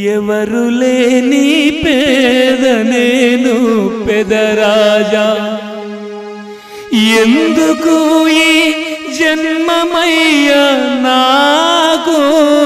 ఎవరు లేని పేద నేను పెదరాజా ఎందుకు ఈ జన్మమయ్యా నాకు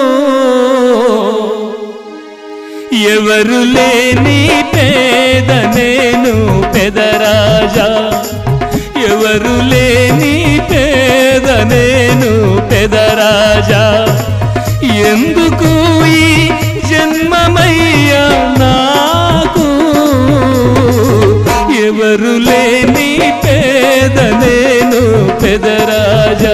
ఎవరు లేని పేద నేను పెదరాజా ఎవరు లేని పేద నేను పెదరాజా ఎందుకు ఈ జన్మమయ్యా నాకు ఎవరు లేని పేద నేను పెదరాజా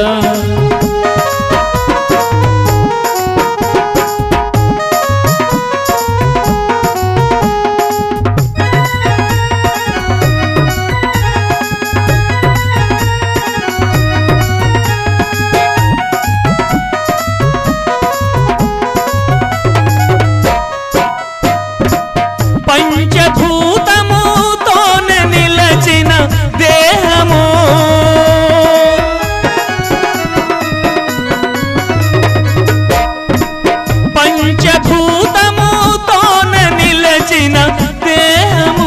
పంచభూతముతోనే నిలచిన దేహము పంచభూతముతోనే నిలచిన దేహము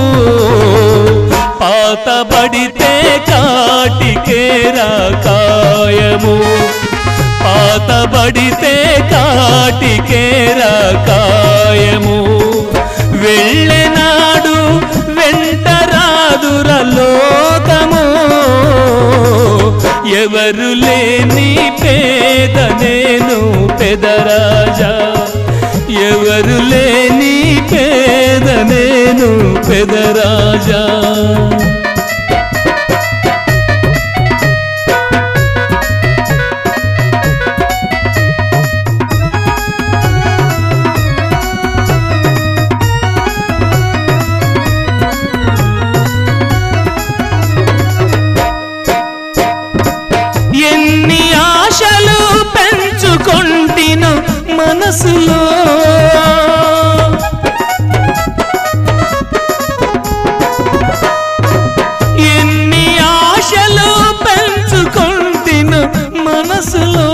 పాతబడితే కాటికేరా కాయము పాతబడితే కాటికేరా కాయము వెళ్ళెనాడు వెంటరాదుర లోకము ఎవరు లేని పేద నేను పెదరాజా ఎవరు లేని పేద నేను పెదరాజా ఎన్ని ఆశలు పెంచుకొంటిను మనసులో ఎన్ని ఆశలు పెంచుకొంటిను మనసులో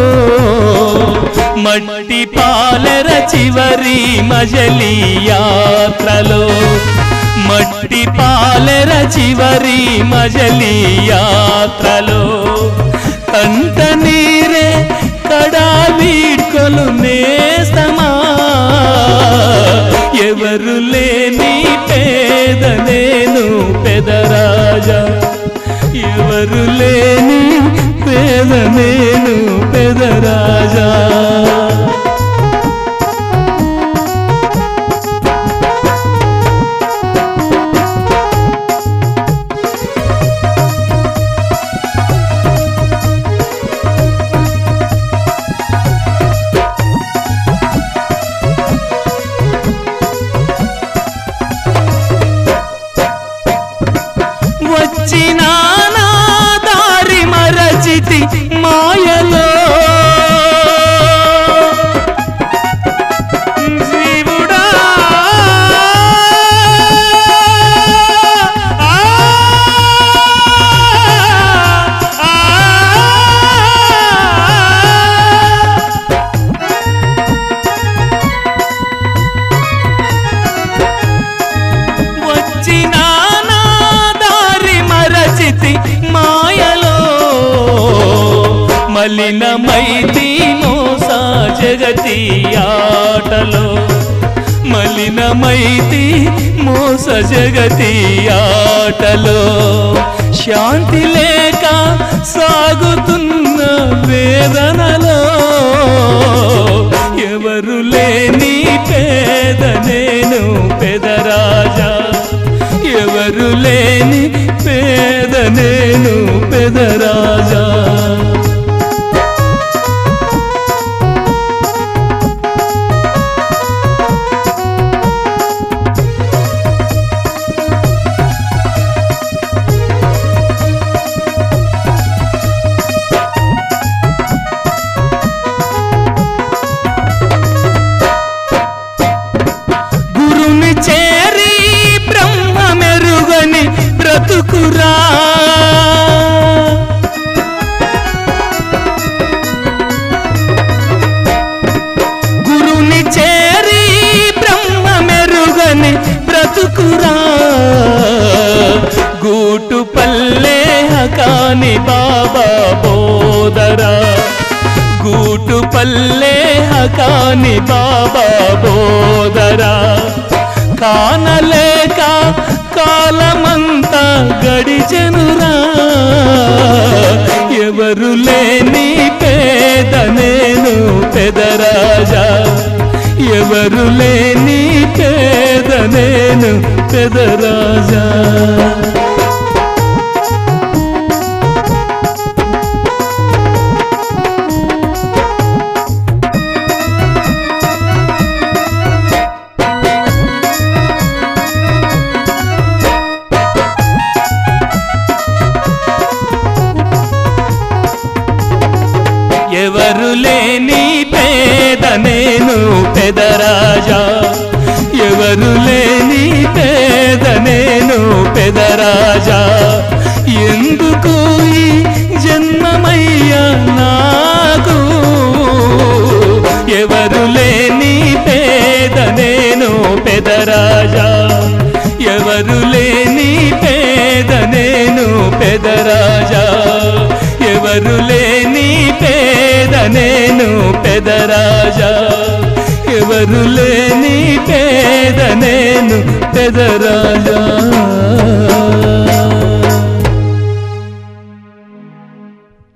మట్టి పాలర చివరి మజలి యాత్రలో మట్టి పాలర చివరి మజలి యాత్రలో కంట నీరే కడా వీడ్కొలు నేస్తమా ఎవరు లేని పేద నేను పెదరాజా ఎవరు లేని పేద నేను పెదరాజా వచ్చిన నా దారి మరచితి మాయలో జీవుడా ఆ, ఆ, ఆ. వచ్చిన నా దారి మరచితి మాయలో మలినమైతి మోస జగతి ఆటలో మలినమైతి మోస జగతి ఆటలో శాంతి లేక సాగుతున్న వేదనలో ఎవరు లేని పేద నేను పెదరాజా ఎవరు లేని పేద నేను పెదరాజా ఎందుకురా గూటు పల్లె కాని బాబా బోదరా గూటు పల్లె కాని బాబా బోదరా కానలేక కాలమంతా గడిచెనురా ఎవరు లేని పేద నేను పెదరాజా ఎవరు లేని పేద నేను పెదరాజా ఎవరు లేని పేద నేను పెదరాజా ఎవరు లేని పేద నేను పెదరాజా ఎందుకు ఈ జన్మమయ్యా నాకు ఎవరు లేని పేద నేను పెదరాజా ఎవరు లేని పేద నేను పెదరాజా ఎవరు లేని పేద నేను పెదరాజా ఎవరు లేని పేద నేను పెదరాజా